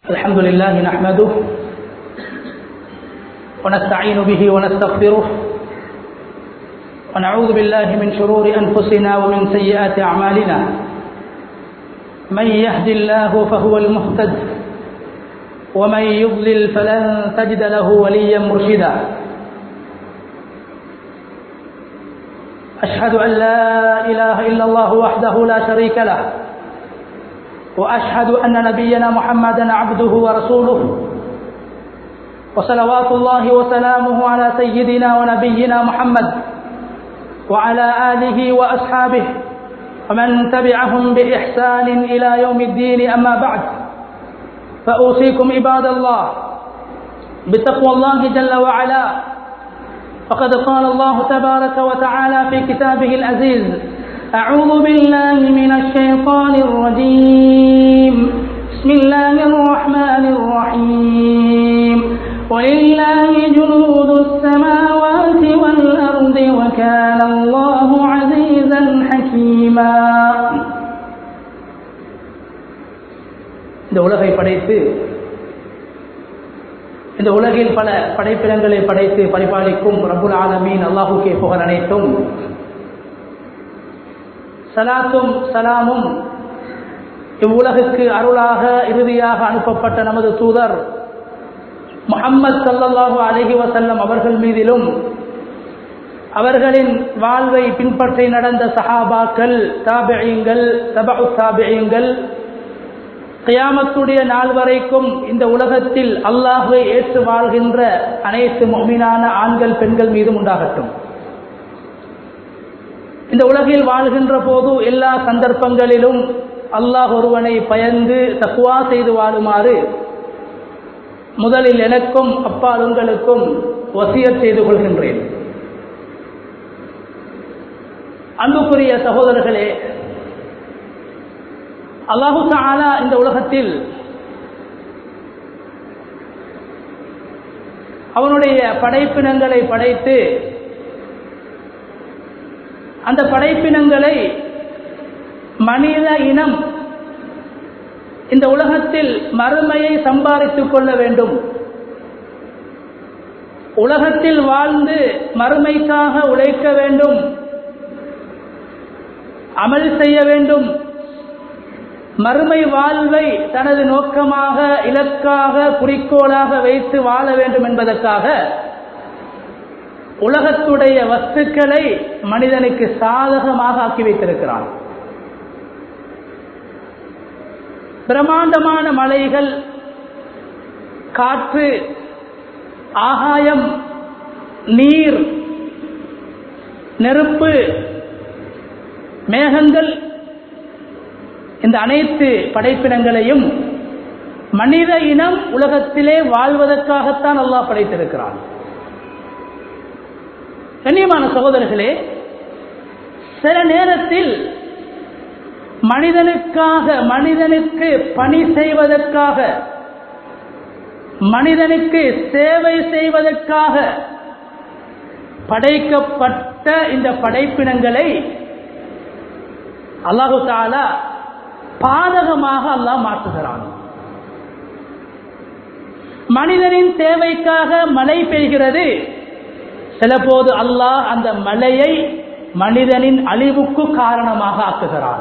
الحمد لله نحمده ونستعين به ونستغفره ونعوذ بالله من شرور أنفسنا ومن سيئات أعمالنا من يهد الله فهو المهتد ومن يضلل فلن تجد له وليا مرشدا أشهد أن لا إله إلا الله وحده لا شريك له وأشهد أن نبينا محمدا عبده ورسوله وصلوات الله وسلامه على سيدنا ونبينا محمد وعلى آله وأصحابه ومن تبعهم بإحسان إلى يوم الدين أما بعد فأوصيكم عباد الله بتقوى الله جل وعلا فقد قال الله تبارك وتعالى في كتابه العزيز أعوذ بالله من الشيطان الرجيم بسم الله الرحمن الرحيم ولله جنود السماوات والأرض وكان الله عزيزا حكيما இந்த உலகை படைத்து இந்த உலகில் பல படைப்பிடங்களை படைத்து பரிபாலிக்கும் ரபுல் ஆலமீன் அல்லாஹுக்கே புகழ் அனைத்தும் சலாத்தும் சலாமும் இவ்வுலகுக்கு அருளாக இறுதியாக அனுப்பப்பட்ட நமது தூதர் முகம்மது சல்லல்லாஹு அலஹி வசல்லம் அவர்கள் மீதிலும் அவர்களின் வாழ்வை பின்பற்றி நடந்த சஹாபாக்கள் தாபியங்கள் தபு தாபியங்கள் கியாமத்துடைய நாள் வரைக்கும் இந்த உலகத்தில் அல்லாஹுவை ஏற்று வாழ்கின்ற அனைத்து மொமீனான ஆண்கள் பெண்கள் மீதும் உண்டாகட்டும் இந்த உலகில் வாழ்கின்ற போது எல்லா சந்தர்ப்பங்களிலும் அல்லாஹ் ஒருவனை பயந்து தக்குவா செய்து வாழுமாறு முதலில் எனக்கும் அப்பால் உங்களுக்கும் வசியத் செய்து கொள்கின்றேன் அன்புக்குரிய சகோதரர்களே அல்லாஹு தாலா இந்த உலகத்தில் அவனுடைய படைப்பினங்களை படைத்து அந்த படைப்பினங்களை மனித இனம் இந்த உலகத்தில் மறுமையை சம்பாதித்துக் கொள்ள வேண்டும் உலகத்தில் வாழ்ந்து மறுமைக்காக உழைக்க வேண்டும் அமல் செய்ய வேண்டும் மறுமை வாழ்வை தனது நோக்கமாக இலக்காக குறிக்கோளாக வைத்து வாழ வேண்டும் என்பதற்காக உலகத்துடைய வஸ்துக்களை மனிதனுக்கு சாதகமாக ஆக்கி வைத்திருக்கிறான் பிரம்மாண்டமான மலைகள் காற்று ஆகாயம் நீர் நெருப்பு மேகங்கள் இந்த அனைத்து படைப்பினங்களையும் மனித இனம் உலகத்திலே வாழ்வதற்காகத்தான் அல்லாஹ் படைத்திருக்கிறான் கண்ணியமான சகோதரர்களே சில நேரத்தில் மனிதனுக்காக மனிதனுக்கு பணி செய்வதற்காக மனிதனுக்கு சேவை செய்வதற்காக படைக்கப்பட்ட இந்த படைப்பினங்களை அல்லாஹு தாலா பாதகமாக அல்லாஹ் மாற்றுகிறான் மனிதனின் தேவைக்காக மழை பெய்கிறது சில போது அல்லாஹ் அந்த மலையை மனிதனின் அழிவுக்கு காரணமாக ஆக்குகிறான்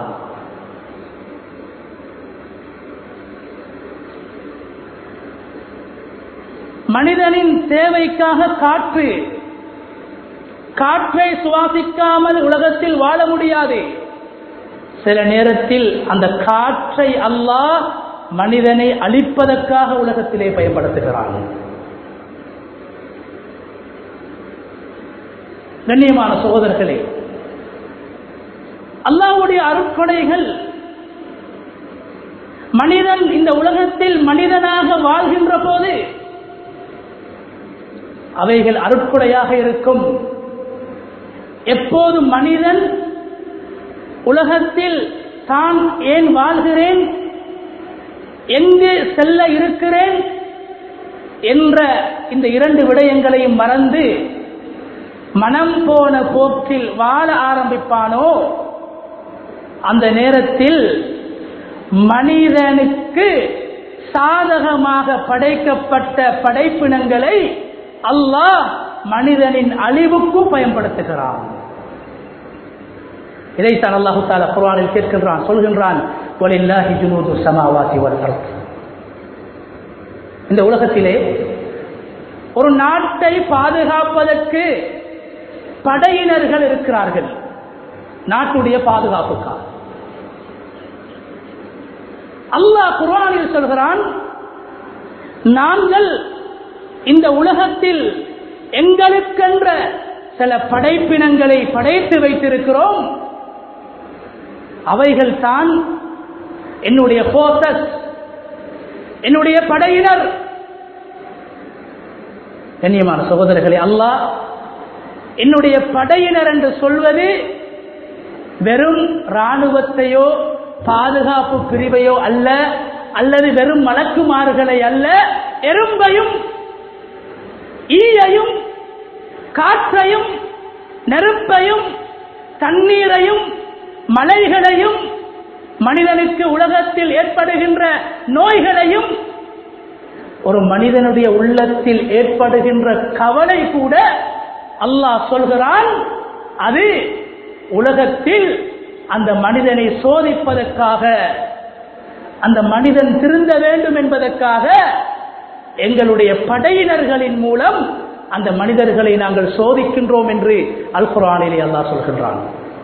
மனிதனின் தேவைக்காக காற்று காற்றை சுவாசிக்காமல் உலகத்தில் வாழ முடியாது சில நேரத்தில் அந்த காற்றை அல்லாஹ் மனிதனை அழிப்பதற்காக உலகத்திலே பயன்படுத்துகிறான் கண்ணியமான சகோதரர்களே அல்லாவுடைய அருட்கொடைகள் மனிதன் இந்த உலகத்தில் மனிதனாக வாழ்கின்ற போது அவைகள் அருட்கொடையாக இருக்கும் எப்போது மனிதன் உலகத்தில் தான் ஏன் வாழ்கிறேன் எங்கு செல்ல இருக்கிறேன் என்ற இந்த இரண்டு விடயங்களையும் மறந்து மனம் போன போக்கில் வாழ ஆரம்பிப்பானோ அந்த நேரத்தில் மனிதனுக்கு சாதகமாக படைக்கப்பட்ட படைப்பினங்களை அல்லாஹ் மனிதனின் அழிவுக்கும் பயன்படுத்துகிறான் இதைத்தான் அல்லாஹு தாலா குர்ஆனில் கேட்கின்றான் சொல்கின்றான் வலில்லாஹி ஜுனூது சமாவாதி வல் அர்த் இந்த உலகத்திலே ஒரு நாட்டை பாதுகாப்பதற்கு படையினர்கள் இருக்கிறார்கள் நாட்டுடைய பாதுகாப்புக்காக அல்லாஹ் குர்ஆனில் சொல்கிறான் நாங்கள் இந்த உலகத்தில் எங்களுக்கென்ற சில படைப்பினங்களை படைத்து வைத்திருக்கிறோம் அவைகள் தான் என்னுடைய போர்சஸ் என்னுடைய படையினர் கண்ணியமான சகோதரர்களே அல்லாஹ் என்னுடைய படையினர் என்று சொல்வது வெறும் இராணுவத்தையோ பாதுகாப்பு பிரிவையோ அல்ல அல்லது வெறும் மலக்குமார்களை அல்ல எறும்பையும் ஈயையும் காற்றையும் நெருப்பையும் தண்ணீரையும் மலைகளையும் மனிதனுக்கு உலகத்தில் ஏற்படுகின்ற நோய்களையும் ஒரு மனிதனுடைய உள்ளத்தில் ஏற்படுகின்ற கவலை கூட அல்லாஹ் சொல்கிறான் அது உலகத்தில் அந்த மனிதனை சோதிப்பதற்காக அந்த மனிதன் திருந்த வேண்டும் என்பதற்காக எங்களுடைய படையினர்களின் மூலம் அந்த மனிதர்களை நாங்கள் சோதிக்கின்றோம் என்று அல் குரானிலே அல்லாஹ் சொல்கின்றான்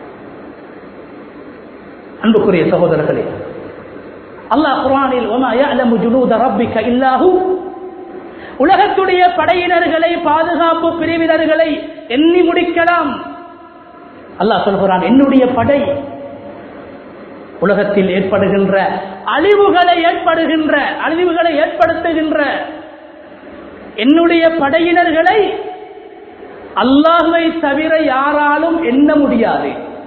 அன்புக்குரிய சகோதரர்களே அல்லாஹ் குரானில் ஒமா யஅலமு ஜுனூத ரப்பிக இல்லாஹு உலகத்துடைய படையினர்களை பாதுகாப்பு பிரிவினர்களை எண்ணி முடிக்கலாம் அல்லாஹ் சொல்கிறான் என்னுடைய படை உலகத்தில் ஏற்படுகின்ற அழிவுகளை ஏற்படுகின்ற அழிவுகளை ஏற்படுத்துகின்ற என்னுடைய படையினர்களை அல்லாஹுவை தவிர யாராலும் எண்ண முடியாது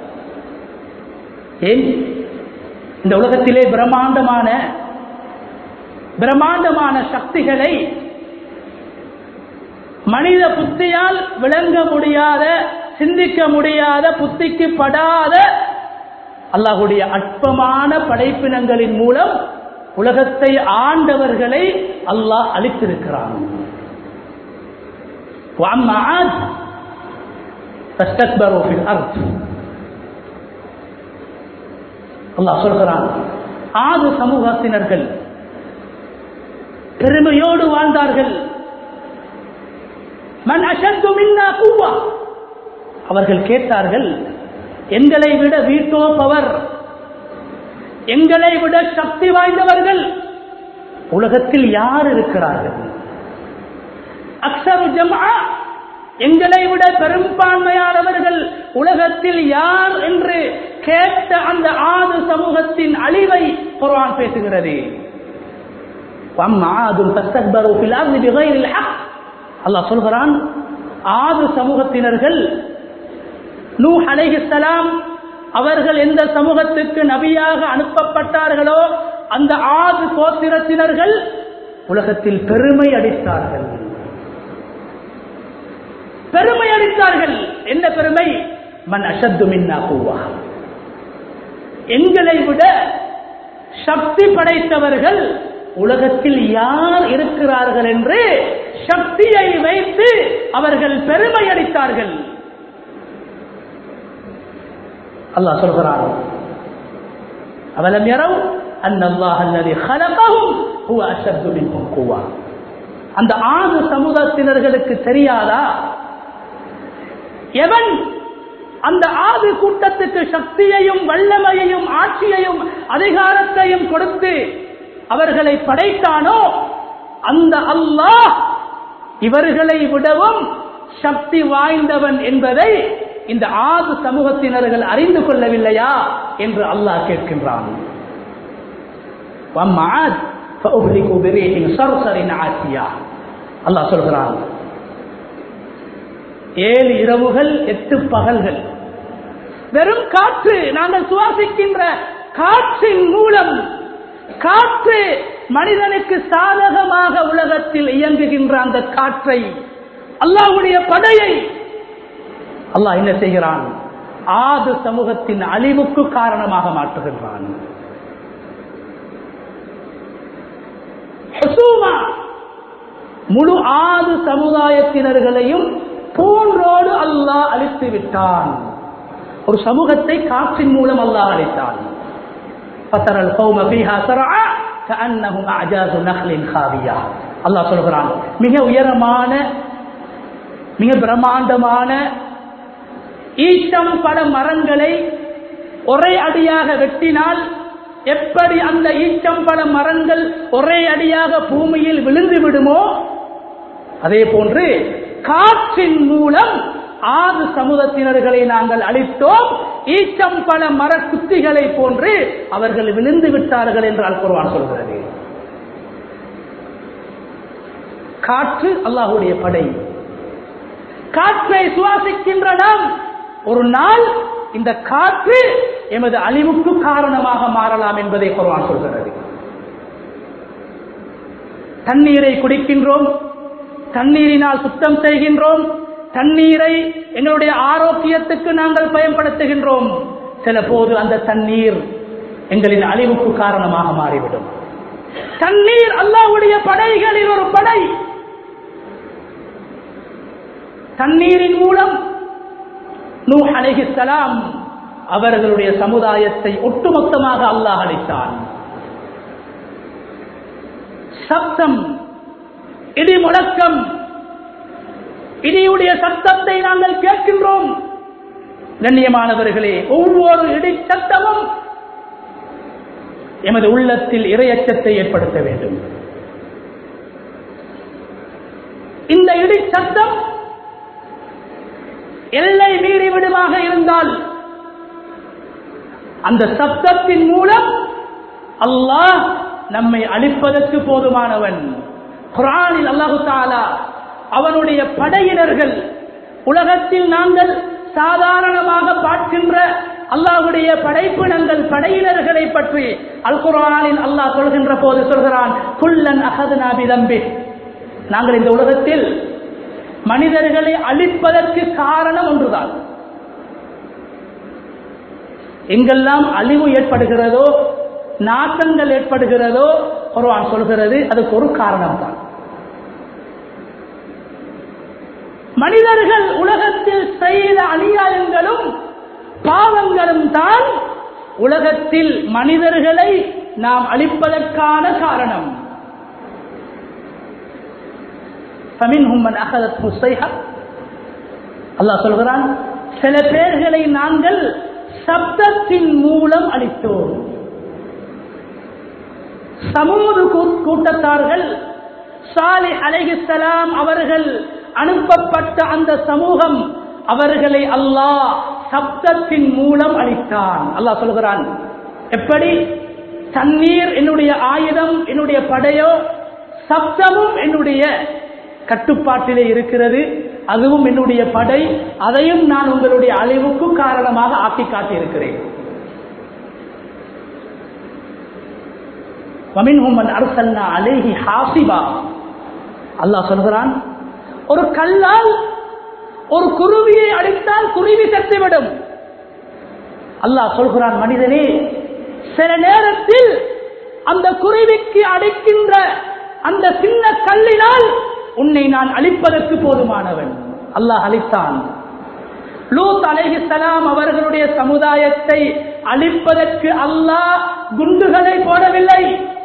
ஏன் இந்த உலகத்திலே பிரம்மாண்டமான பிரம்மாண்டமான சக்திகளை மனித புத்தியால் விளங்க முடியாத சிந்திக்க முடியாத புத்திக்கு படாத அல்லாஹுடைய அற்பமான படைப்பினங்களின் மூலம் உலகத்தை ஆண்டவர்களை அல்லாஹ் அளித்திருக்கிறான் وأما عاد فاستكبروا في الأرض அல்லாஹ் சொல்கிறான் ஆது சமூகத்தினர்கள் பெருமையோடு வாழ்ந்தார்கள் மன் அஷத்து மின்னா கூவா அவர்கள் கேட்டார்கள் எங்களை விட வீட்டோ பவர் எங்களை விட சக்தி வாய்ந்தவர்கள் உலகத்தில் யார் இருக்கிறார்கள் அக்சரு ஜமா எங்களை விட பெரும்பான்மையானவர்கள் உலகத்தில் யார் என்று கேட்ட அந்த ஆது சமூகத்தின் அழிவை குர்ஆன் பேசுகிறது அல்லாஹ் சொல்கிறான் ஆது சமூகத்தினர்கள் நூ அலைஹிஸ்ஸலாம் அவர்கள் எந்த சமூகத்துக்கு நபியாக அனுப்பப்பட்டார்களோ அந்த ஆது கோத்திரத்தினர்கள் உலகத்தில் பெருமை அடித்தார்கள் பெருமை அடித்தார்கள் என்ன பெருமை மன் அஷத்து மின்னா கூவா எங்களை விட சக்தி படைத்தவர்கள் உலகத்தில் யார் இருக்கிறார்கள் என்று சக்தியை வைத்து அவர்கள் பெருமை அடித்தார்கள் அல்லாஹ் சொல்கிறான் அவலம் யரவ் அன் அல்லாஹ் அல்லது خلقهم هو اشد منهم قوة அந்த ஆறு சமூகத்தினர்களுக்கு தெரியாதா எவன் அந்த ஆறு கூட்டத்துக்கு சக்தியையும் வல்லமையையும் ஆட்சியையும் அதிகாரத்தையும் கொடுத்து அவர்களை படைத்தானோ அந்த அல்லாஹ் இவர்களை விடவும் சக்தி வாய்ந்தவன் என்பதை இந்த ஆறு சமூகத்தினர்கள் அறிந்து கொள்ளவில்லையா என்று அல்லாஹ் கேட்கின்றான் அல்லாஹ் சொல்கிறான் ஏழு இரவுகள் எட்டு பகல்கள் வெறும் காற்று நாங்கள் சுவாசிக்கின்ற காற்றின் மூலம் காற்று மனிதனுக்கு சாதகமாக உலகத்தில் இயங்குகின்ற அந்த காற்றை அல்லாஹ்வுடைய படையை அல்லாஹ் என்ன செய்கிறான் ஆது சமூகத்தின் அழிவுக்கு காரணமாக மாற்றுகின்றான் ஹுசூமா முழு ஆது சமுதாயத்தினர்களையும் போன்றோடு அல்லாஹ் அழித்து விட்டான் ஒரு சமூகத்தை காற்றின் மூலம் அல்லாஹ் அழித்தான் فترى القوم فيها سرعا كأنهم أعجاز نخل خاوية அல்லாஹ் சொல்கிறான் மிக உயரமான மிக பிரம்மாண்டமான ஈட்டம் பல மரங்களை ஒரே அடியாக வெட்டினால் எப்படி அந்த ஈட்டம் பல மரங்கள் ஒரே அடியாக பூமியில் விழுந்து விடுமோ அதே போன்று காற்றின் மூலம் ஆறு சமூகத்தினர்களை நாங்கள் அளித்தோம் ஈச்சம் பல மர குத்திகளை போன்று அவர்கள் விழுந்து விட்டார்கள் என்று அல்குர்வான் சொல்கிறது காற்று அல்லாஹுடைய படை காற்றை சுவாசிக்கின்ற நாம் ஒரு நாள் இந்த காற்று எமது அழிவுக்கு காரணமாக மாறலாம் என்பதை குர்வான் சொல்கிறது தண்ணீரை குடிக்கின்றோம் தண்ணீரினால் சுத்தம் செய்கின்றோம் தண்ணீரை எங்களுடைய ஆரோக்கியத்துக்கு நாங்கள் பயன்படுத்துகின்றோம் சில போது அந்த தண்ணீர் எங்களின் அழிவுக்கு காரணமாக மாறிவிடும் தண்ணீர் அல்லாவுடைய படைகளில் ஒரு படை தண்ணீரின் மூலம் நூ அலைஹிஸ்ஸலாம் அவர்களுடைய சமுதாயத்தை ஒட்டுமொத்தமாக அல்லாஹ் அளித்தான் சப்தம் இடி முழக்கம் இடியுடைய சத்தத்தை நாங்கள் கேட்கின்றோம் கண்ணியமானவர்களே ஒவ்வொரு இடி சத்தமும் எமது உள்ளத்தில் இரையச்சத்தை ஏற்படுத்த வேண்டும் இந்த இடி சத்தம் எல்லை மீறி விடுமாக இருந்தால் அந்த சப்தத்தின் மூலம் அல்லாஹ் நம்மை அழிப்பதற்கு போதுமானவன் குரானில் அல்லாஹு தாலா அவனுடைய படையினர்கள் உலகத்தில் நாங்கள் சாதாரணமாக பார்க்கின்ற அல்லாஹுடைய படைப்பினங்கள் படையினர்களை பற்றி அல் குரானில் அல்லாஹ் சொல்கின்ற போது சொல்கிறான் குல்லன் அகதுனா பிதம்பி நாங்கள் இந்த உலகத்தில் மனிதர்களை அழிப்பதற்கு காரணம் ஒன்றுதான் எங்கெல்லாம் அழிவு ஏற்படுகிறதோ நாட்டங்கள் ஏற்படுகிறதோ குர்ஆன் சொல்கிறது அதுக்கு ஒரு காரணம் தான் மனிதர்கள் உலகத்தில் செய்த அநியாயங்களும் பாவங்களும் தான் உலகத்தில் மனிதர்களை நாம் அழிப்பதற்கான காரணம் அல்லாஹ் சொல்கிறான் சில பேர்களை நாங்கள் சப்தத்தின் மூலம் அளித்தோம் சமூக கூட்டத்தார்கள் சாலி அலைஹிஸ்ஸலாம் அவர்கள் அனுப்பப்பட்ட அந்த சமூகம் அவர்களை அல்லாஹ் சப்தத்தின் மூலம் அளித்தான் அல்லாஹ் சொல்கிறான் எப்படி தண்ணீர் என்னுடைய ஆயுதம் என்னுடைய படையோ சப்தமும் என்னுடைய கட்டுப்பாட்டிலே இருக்கிறது அதுவும் என்னுடைய படை அதையும் நான் உங்களுடைய அழிவுக்கு காரணமாக ஆக்கி காட்டியிருக்கிறேன் அலேஹி ஹாசிபா அல்லாஹ் சொல்கிறான் ஒரு கல்லால் ஒரு குருவியை அடித்தால் குருவி செத்துவிடும் அல்லாஹ் சொல்கிறான் மனிதனே சில நேரத்தில் அந்த குருவிக்கு அடிக்கின்ற அந்த சின்ன கல்லினால் உன்னை நான் அழிப்பதற்கு போதுமானவன் அல்லாஹ் அழித்தான் லூத் அலைஹிஸ்ஸலாம் அவர்களுடைய சமுதாயத்தை அழிப்பதற்கு அல்லாஹ் குண்டுகளை போடவில்லை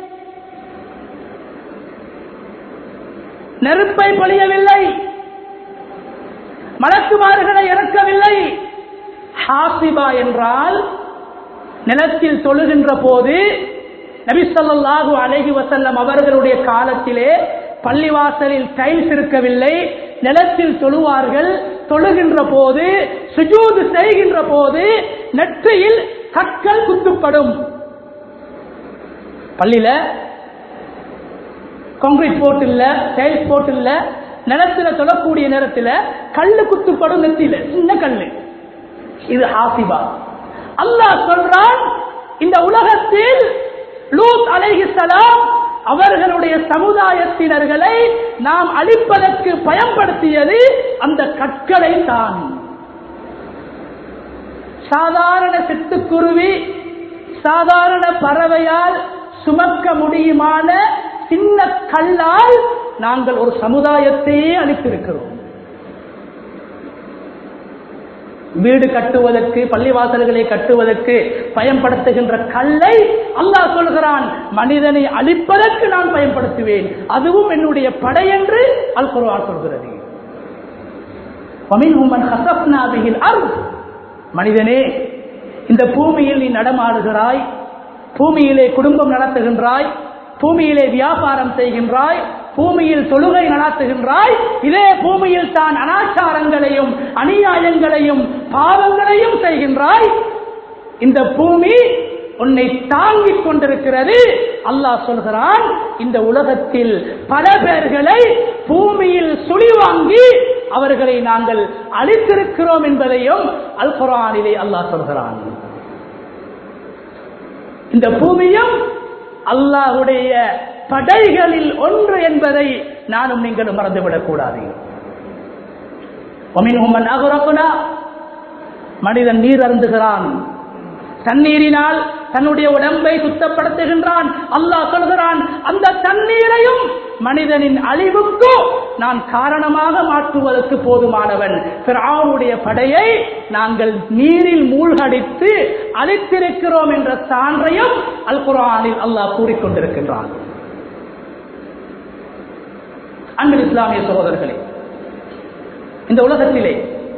நெருப்பை பொழியவில்லை மலக்குமார்களை இறக்கவில்லை ஹாசிபா என்றால் நிலத்தில் தொழுகின்ற போது நபிசல்லாஹு அழகி வசல்லம் அவர்களுடைய காலத்திலே பள்ளிவாசலில் டைல்ஸ் இருக்கவில்லை நிலத்தில் தொழுவார்கள் தொழுகின்ற போது சுஜூது செய்கின்ற போது நெற்றியில் கற்கள் குத்துப்படும் பள்ளியில கான்கிரீட் போட்டு இல்ல டைல்ஸ் போட்டு இல்ல நிலத்துல தொழக்கூடிய நேரத்தில் கல்லு குத்துப்படும் நெத்தியில சின்ன கல்லு இது ஹாசிபா அல்லாஹ் சொல்றான் இந்த உலகத்தில் லூத் அலைஹிஸ்ஸலாம் அவர்களுடைய சமுதாயத்தினர்களை நாம் அழிப்பதற்கு பயன்படுத்தியது அந்த கற்களை தான் சாதாரண சிட்டுக்குருவி சாதாரண பறவையால் சுமக்க முடியுமான சின்ன கல்லால் நாங்கள் ஒரு சமுதாயத்தையே அளித்திருக்கிறோம் வீடு கட்டுவதற்கு பள்ளிவாசல்களை கட்டுவதற்கு பயன்படுத்துகின்ற கல்லை அல்லாஹ் சொல்கிறான் மனிதனை அழிப்பதற்கு நான் பயன்படுத்துவேன் அதுவும் என்னுடைய படை என்று அல் குர்ஆன் சொல்கிறது وَمِنْهُمْ مَنْ خَسَفْنَا بِهِ الْأَرْضَ மனிதனே இந்த பூமியில் நீ நடமாடுகிறாய் பூமியிலே குடும்பம் நடத்துகின்றாய் பூமியிலே வியாபாரம் செய்கின்றாய் பூமியில் தொழுகை நடத்துகின்றாய் இதே பூமியில் தான் அனாச்சாரங்களையும் அநியாயங்களையும் பாவங்களையும் செய்கின்றாய் இந்த பூமி உன்னை தாங்கிக் கொண்டிருக்கிறது அல்லாஹ் சொல்கிறான் இந்த உலகத்தில் பல பேர்களை பூமியில் சுழிவாங்கி அவர்களை நாங்கள் அழித்திருக்கிறோம் என்பதையும் அல் குரானிலே அல்லாஹ் சொல்கிறான் இந்த பூமியும் அல்லாஹுடைய படைகளில் ஒன்று என்பதை நானும் நீங்களும் மறந்துவிடக் கூடாது மனிதன் நீர் அருந்துகிறான் தண்ணீரினால் தன்னுடைய உடம்பை சுத்தப்படுத்துகின்றான் அல்லாஹ் சொல்கிறான் அந்த தண்ணீரையும் மனிதனின் அழிவுக்கு நான் காரணமாக மாற்றுவதற்கு போதுமானவன் பிராவுடைய படையை நாங்கள் நீரில் மூழ்கடித்து அழித்திருக்கிறோம் என்ற சான்றையும் அல் குரானில் அல்லாஹ் கூறிக்கொண்டிருக்கின்றான் அன்பில் இஸ்லாமிய சகோதரர்களே இந்த உலகத்திலே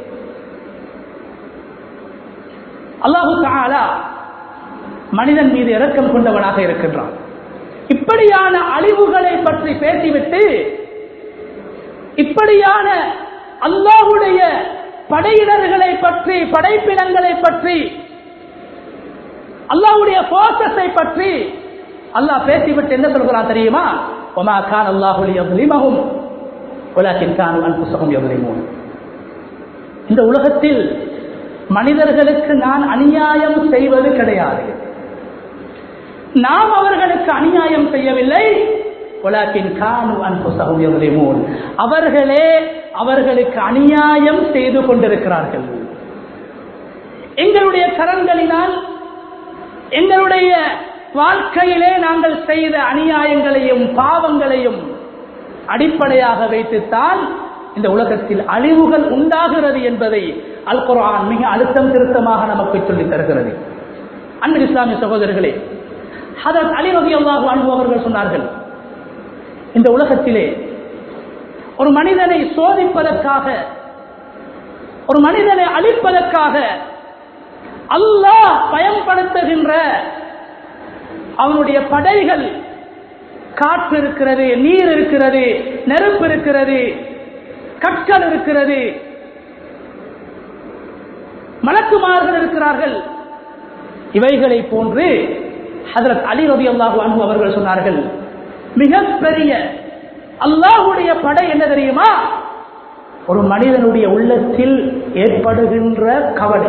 அல்லாஹு தாலா மனிதன் மீது இரக்கம் கொண்டவனாக இருக்கின்றான் இப்படியான அழிவுகளை பற்றி பேசிவிட்டு இப்படியான அல்லாஹுடைய படையினர்களை பற்றி படைப்பினங்களை பற்றி அல்லாஹுடைய போக்கஸை பற்றி அல்லாஹ் பேசிவிட்டு என்ன சொல்கிறான் தெரியுமா ஒமா கான் அல்லாஹுடைய எவ்வளிமகும் உலகின் கான் அன்புசகம் எவ்வளிமோன் இந்த உலகத்தில் மனிதர்களுக்கு நான் அநியாயம் செய்வது கிடையாது நாம் அவர்களுக்கு அநியாயம் செய்யவில்லை உலகின் கானு அன்புசகம் எவ்வளிமோன் அவர்களே அவர்களுக்கு அநியாயம் செய்து கொண்டிருக்கிறார்கள் எங்களுடைய கரங்களினால் எங்களுடைய வாழ்க்கையிலே நாங்கள் செய்த அநியாயங்களையும் பாவங்களையும் அடிப்படையாக வைத்துத்தான் இந்த உலகத்தில் அழிவுகள் உண்டாகிறது என்பதை அல் குரான் மிக அழுத்தம் திருத்தமாக நமக்கு சொல்லித் தருகிறது அன்பு இஸ்லாமிய சகோதரர்களே ஹதத் அலி ரவி அல்லாஹு அனுபவர்கள் சொன்னார்கள் இந்த உலகத்திலே ஒரு மனிதனை சோதிப்பதற்காக ஒரு மனிதனை அழிப்பதற்காக அல்லாஹ் பயன்படுத்துகின்ற அவனுடைய படைகள் காற்று இருக்கிறது நீர் இருக்கிறது நெருப்பு இருக்கிறது கற்கள் இருக்கிறது மலக்குமார்கள் இருக்கிறார்கள் இவைகளை போன்று ஹதரத் அலி ரவி அல்லாஹு அன்பு அவர்கள் சொன்னார்கள் மிகப்பெரிய அல்லாஹுடைய படை என்ன தெரியுமா ஒரு மனிதனுடைய உள்ளத்தில் ஏற்படுகின்ற கவலை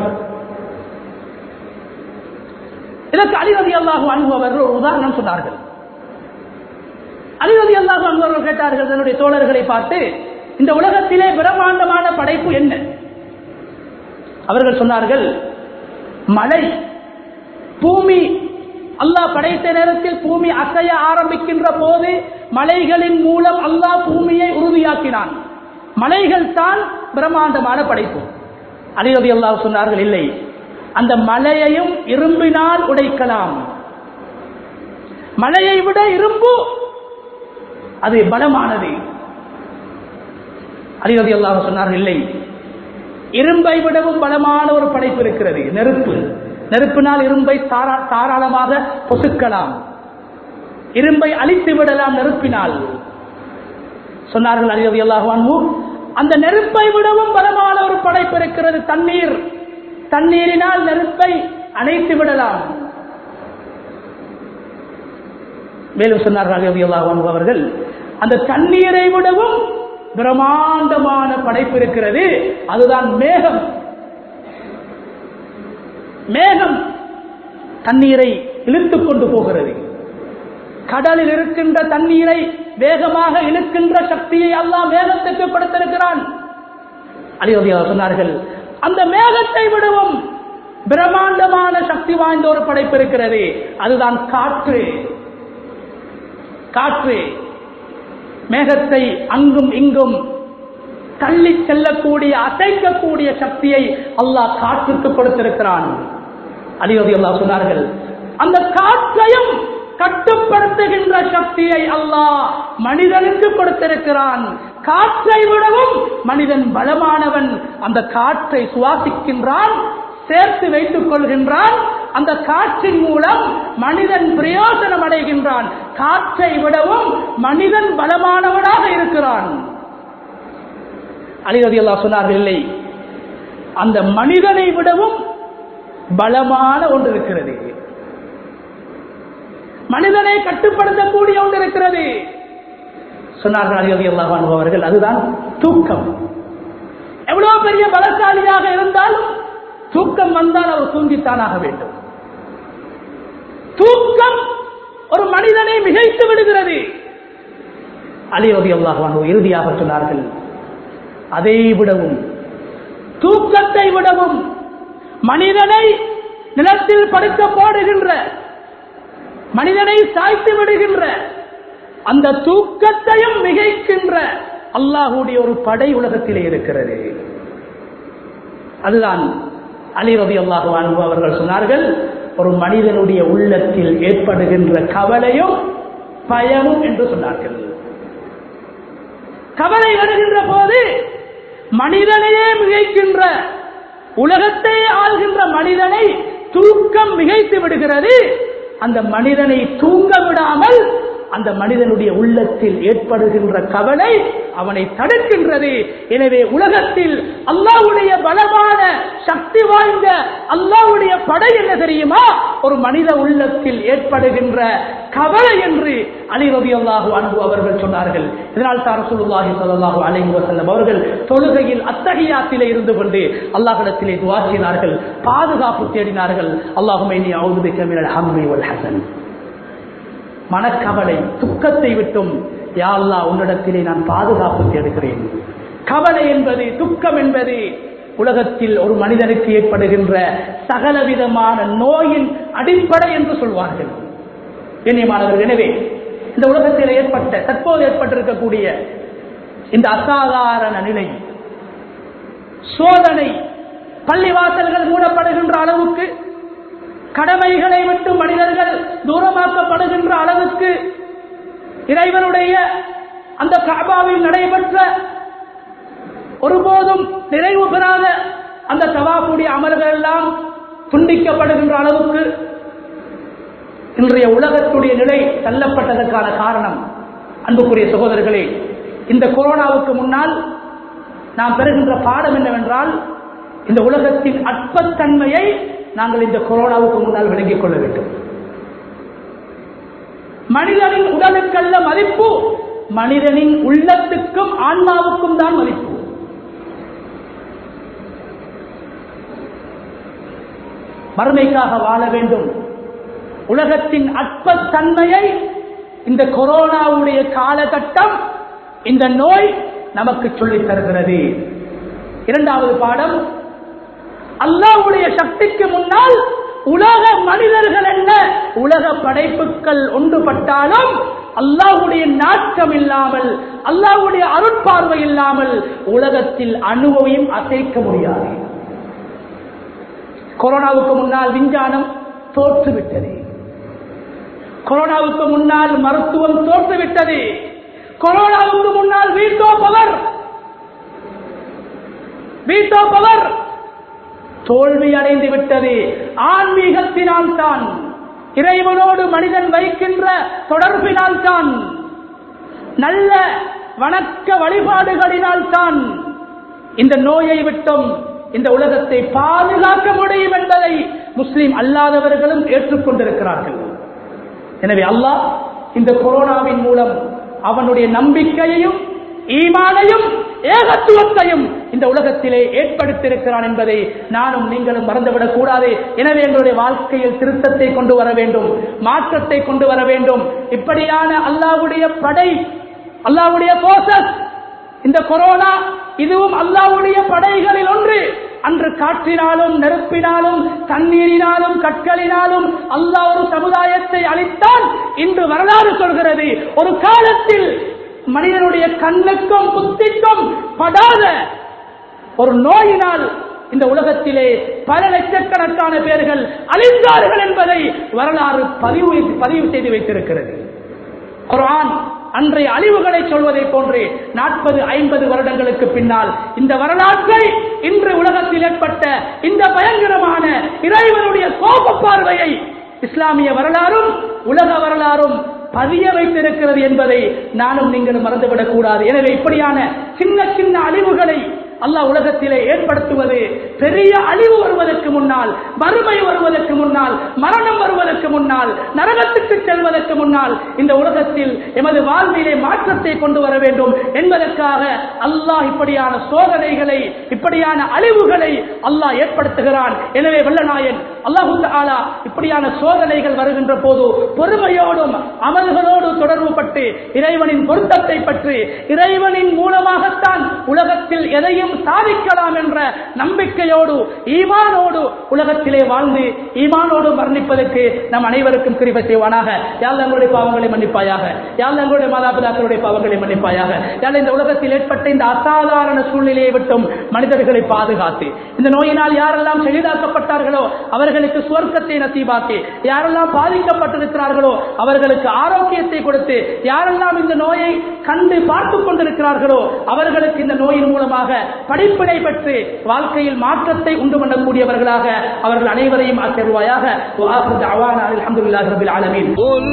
இதற்கு அலிரதி அல்லாஹு அன்பு அவர்கள் ஒரு உதாரணம் சொன்னார்கள் அலிரதி அல்லாஹு அன்பு அவர்கள் கேட்டார்கள் தன்னுடைய தோழர்களை பார்த்து இந்த உலகத்திலே பிரம்மாண்டமான படைப்பு என்ன அவர்கள் சொன்னார்கள் மழை பூமி அல்லாஹ் படைத்த நேரத்தில் பூமி அசைய ஆரம்பிக்கின்ற போது மலைகளின் மூலம் அல்லாஹ் பூமியை உறுதியாக்கினான் மலைகள் தான் பிரம்மாண்டமான படைப்பு அலிரதி அல்லாஹ் சொன்னார்கள் இல்லை அந்த மலையையும் இரும்பினால் உடைக்கலாம் மலையை விட இரும்பு அது பலமானது அலிரதி அல்லாஹ் சொன்னார்கள் இல்லை இரும்பை விடவும் பலமான ஒரு படைப்பு இருக்கிறது நெருப்பு நெருப்பினால் இரும்பை தாராளமாக பொசுக்கலாம் இரும்பை அழித்து விடலாம் நெருப்பினால் சொன்னார்கள் அலிரதி அல்லாஹு அந்த நெருப்பை விடவும் பலமான ஒரு படைப்பு இருக்கிறது தண்ணீர் தண்ணீரினால் நெருப்பை அணைத்து விடலாம் மேலும் சொன்னார்கள் அவர்கள் அந்த தண்ணீரை விடவும் பிரம்மாண்டமான படைப்பு இருக்கிறது அதுதான் மேகம் மேகம் தண்ணீரை இழுத்துக் கொண்டு போகிறது கடலில் இருக்கின்ற தண்ணீரை வேகமாக இழுக்கின்ற சக்தியை எல்லாம் மேகத்துக்கு கொடுத்திருக்கிறான் அலிவதியா சொன்னார்கள் அந்த மேகத்தை விடவும் பிரம்மாண்டமான சக்தி வாய்ந்த ஒரு படைப்பு இருக்கிறது அதுதான் காற்று காற்று மேகத்தை அங்கும் இங்கும் தள்ளி செல்லக்கூடிய அசைக்கக்கூடிய சக்தியை அல்லாஹ் காற்றுக்கு கொடுத்திருக்கிறான் அலிவதி அல்லாஹ் சொன்னார்கள் அந்த காற்றையும் கட்டுப்படுத்துகின்ற சக்தியை அல்லாஹ் மனிதனுக்கு கொடுத்திருக்கிறான் காற்றை விடவும் மனிதன் பலமானவன் அந்த காற்றை சுவாசிக்கின்றான் சேர்த்து வைத்துக் கொள்கின்றான் அந்த காற்றின் மூலம் மனிதன் பிரயோஜனம் அடைகின்றான் காற்றை விடவும் மனிதன் பலமானவனாக இருக்கிறான் அலிரதி அல்லா சொன்னார்கள் இல்லை அந்த மனிதனை விடவும் பலமான ஒன்று இருக்கிறது மனிதனை கட்டுப்படுத்தக்கூடிய ஒன்று இருக்கிறது சொன்னார்கள் அலிரதி அல்லா அவர்கள் அதுதான் தூக்கம் எவ்வளவு பெரிய பலசாலியாக இருந்தாலும் தூக்கம் வந்தால் அவர் தூங்கித்தானாக வேண்டும் தூக்கம் ஒரு மனிதனை மிகைத்து விடுகிறது அலிரதி அல்லாஹ் இறுதியாக சொன்னார்கள் அதை விடவும் தூக்கத்தை விடவும் மனிதனை நிலத்தில் படுக்க போடுகின்ற மனிதனை சாய்த்து விடுகின்ற அந்த தூக்கத்தையும் மிகைக்கின்ற அல்லாஹுடைய ஒரு படை உலகத்திலே இருக்கிறது அதுதான் அலி ரவி அல்லாஹு அன்பு அவர்கள் சொன்னார்கள் ஒரு மனிதனுடைய உள்ளத்தில் ஏற்படுகின்ற கவலையும் பயமும் என்று சொன்னார்கள் கவலை வருகின்ற போது மனிதனையே மிகைக்கின்ற உலகத்தை ஆள்கின்ற மனிதனை தூக்கம் மிகைத்து விடுகிறது அந்த மனிதனை தூங்க விடாமல் அந்த மனிதனுடைய உள்ளத்தில் ஏற்படுகின்ற கவலை அவனை தடுக்கின்றது எனவே உலகத்தில் அல்லாவுடைய பலமான சக்தி வாய்ந்த அல்லாவுடைய படை என்ன தெரியுமா ஒரு மனித உள்ளத்தில் ஏற்படுகின்ற கவலை என்று அலி ரவி அல்லாஹு அன்பு அவர்கள் சொன்னார்கள் இதனால் தான் ரசூலுல்லாஹி ஸல்லல்லாஹு அலைஹி வஸல்லம் அவர்கள் தொழுகையில் அத்தகையாத்திலே இருந்து கொண்டு அல்லாஹ்விடத்திலே துஆ செய்தார்கள் பாதுகாப்பு தேடினார்கள் அல்லாஹும்ம இன்னி அஊது பிக்க மினல் ஹம்மி வல் ஹஸன் மனக்கவலை துக்கத்தை விட்டும் யா அல்லாஹ் உன்னிடத்திலே நான் பாதுகாப்பு தேடுகிறேன் கவலை என்பது துக்கம் என்பது உலகத்தில் ஒரு மனிதனுக்கு ஏற்படுகின்ற சகலவிதமான நோயின் அடிப்படை என்று சொல்வார்கள் கண்ணியமானவர்கள் எனவே இந்த உலகத்தில் ஏற்பட்ட தற்போது ஏற்பட்டிருக்கக்கூடிய இந்த அசாதாரண நிலை சோதனை பள்ளிவாசல்கள் மூடப்படுகின்ற அளவுக்கு கடமைகளை விட்டு மனிதர்கள் தூரமாக்கப்படுகின்ற அளவுக்கு இறைவனுடைய அந்த காபாவில் நடைபெற்ற ஒருபோதும் நிறைவு பெறாத அந்த தவாப்புடைய அமல்கள் எல்லாம் துண்டிக்கப்படுகின்ற அளவுக்கு இன்றைய உலகத்துடைய நிலை தள்ளப்பட்டதற்கான காரணம் அன்புக்குரிய சகோதரர்களே இந்த கொரோனாவுக்கு முன்னால் நாம் பெறுகின்ற பாடம் என்னவென்றால் இந்த உலகத்தின் அற்பத்தன்மையை நாங்கள் இந்த கொரோனாவுக்கு முன்னால் விளங்கிக் கொள்ள வேண்டும் மனிதனின் உடலுக்கல்ல மதிப்பு மனிதனின் உள்ளத்துக்கும் ஆன்மாவுக்கும் தான் மதிப்பு மறுமைக்காக வாழ வேண்டும் உலகத்தின் அற்பத்தன்மையை இந்த கொரோனாவுடைய காலகட்டம் இந்த நோய் நமக்கு சொல்லித் தருகிறது இரண்டாவது பாடம் அல்லாவுடைய சக்திக்கு முன்னால் உலக மனிதர்கள் என்ன உலக படைப்புகள் ஒன்றுபட்டாலும் அல்லாஹுடைய நாட்டம் இல்லாமல் அல்லாஹுடைய அருட்பார்வை இல்லாமல் உலகத்தில் அணுவையும் அசைக்க முடியாது கொரோனாவுக்கு முன்னால் விஞ்ஞானம் தோற்றுவிட்டது கொரோனாவுக்கு முன்னால் மருத்துவம் தோற்றுவிட்டது கொரோனாவுக்கு முன்னால் வீட்டோ பவர் வீட்டோ பவர் தோல்வி அடைந்து விட்டது ஆன்மீகத்தினால் தான் இறைவனோடு மனிதன் வைக்கின்ற தொடர்பினால் தான் நல்ல வணக்க வழிபாடுகளினால் தான் இந்த நோயை விட்டும் இந்த உலகத்தை பாதுகாக்க முடியும் என்பதை முஸ்லிம் அல்லாதவர்களும் ஏற்றுக்கொண்டிருக்கிறார்கள் எனவே அல்லாஹ் இந்த கொரோனாவின் மூலம் அவனுடைய நம்பிக்கையையும் ஈமானையும் ஏகத்துவத்தையும் இந்த உலகத்திலே ஏற்படுத்தியிருக்கிறான் என்பதை நானும் நீங்களும் மறந்துவிடக் கூடாது எனவே எங்களுடைய வாழ்க்கையில் திருத்தத்தை கொண்டு வர வேண்டும் மாற்றத்தை கொண்டு வர வேண்டும் இப்படியான அல்லாவுடைய படை அல்லாவுடைய போசஸ் இந்த கொரோனா இதுவும் அல்லாவுடைய படைகளில் ஒன்று அன்று காற்றினாலும் நெருப்பினாலும் தண்ணீரினாலும் கற்களினாலும் அல்லாஹ் ஒரு சமுதாயத்தை அளித்தான் இன்று வரலாறு சொல்கிறது ஒரு காலத்தில் மனிதனுடைய கண்ணுக்கும் புத்திக்கும் படாத ஒரு நோயினால் இந்த உலகத்திலே பல லட்சக்கணக்கான பேர்கள் அழிந்தார்கள் என்பதை வரலாறு பதிவு பதிவு செய்து வைத்திருக்கிறது குர்ஆன் அன்றைய அழிவுகளை சொல்வதை போன்று நாற்பது ஐம்பது வருடங்களுக்கு பின்னால் இந்த வரலாற்றை இன்று உலகத்தில் ஏற்பட்ட இந்த பயங்கரமான இறைவனுடைய கோப பார்வையை இஸ்லாமிய வரலாறும் உலக வரலாறும் பதிய வைத்திருக்கிறது என்பதை நானும் நீங்களும் மறந்துவிடக் கூடாது எனவே இப்படியான சின்ன சின்ன அழிவுகளை அல்லாஹ் உலகத்திலே ஏற்படுத்துவது பெரிய அழிவு வருவதற்கு முன்னால் வறுமை வருவதற்கு முன்னால் மரணம் வருவதற்கு முன்னால் நரகத்துக்கு செல்வதற்கு முன்னால் இந்த உலகத்தில் எமது வாழ்விலே மாற்றத்தை கொண்டு வர வேண்டும் என்பதற்காக அல்லாஹ் இப்படியான சோதனைகளை இப்படியான அழிவுகளை அல்லாஹ் ஏற்படுத்துகிறான் எனவே வெள்ளநாயன் அல்லாஹு ஆலா இப்படியான சோதனைகள் வருகின்ற போது பொறுமையோடும் அமல்களோடு தொடர்பு பட்டு இறைவனின் பொருத்தத்தை பற்றி இறைவனின் மூலமாகத்தான் உலகத்தில் எதையும் சாதிக்கலாம் என்ற நம்பிக்கையோடு ஈமானோடு உலகத்திலே வாழ்ந்து ஈமானோடு மரணிப்பதற்கு நம் அனைவருக்கும் கிருபை செய்வானாக யாழ் எங்களுடைய பாவங்களை மன்னிப்பாயாக யாழ் எங்களுடைய மாதாபிதாக்களுடைய பாவங்களை மன்னிப்பாயாக யாழ் இந்த உலகத்தில் ஏற்பட்ட இந்த அசாதாரண சூழ்நிலையை விட்டும் மனிதர்களை பாதுகாத்து இந்த நோயினால் யாரெல்லாம் செயலாக்கப்பட்டார்களோ அவர்களுக்கு சுவர்க்கத்தை நசீபாக்கி யாரெல்லாம் பாதிக்கப்பட்டிருக்கிறார்களோ அவர்களுக்கு ஆரோக்கியத்தை கொடுத்து யாரெல்லாம் இந்த நோயை கண்டு பார்த்துக் கொண்டிருக்கிறார்களோ அவர்களுக்கு இந்த நோயின் மூலமாக படிப்பினை பெற்று வாழ்க்கையில் மாற்றத்தை உண்டு பண்ணக்கூடியவர்களாக அவர்கள் அனைவரையும் ஆக்கிடுவாயாக அலமதுல்லாஹி ரபில் ஆலமீன் قل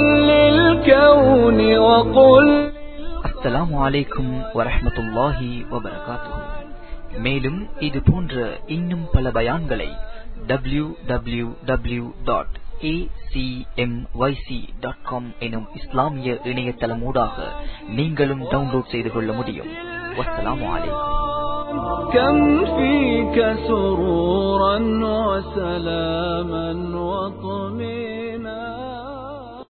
للكون وقل அஸ்ஸலாமு அலைக்கும் வரஹ்மத்துல்லாஹி வபரகாத்துஹு மேலும் இது போன்ற இன்னும் பல பயான்களை W W W dot dot com எனும் இஸ்லாமிய இணையதளமூடாக நீங்களும் டவுன்லோட் செய்து கொள்ள முடியும் வஸ்ஸலாமு அலைக்கும் كم فيك سرورا وسلاما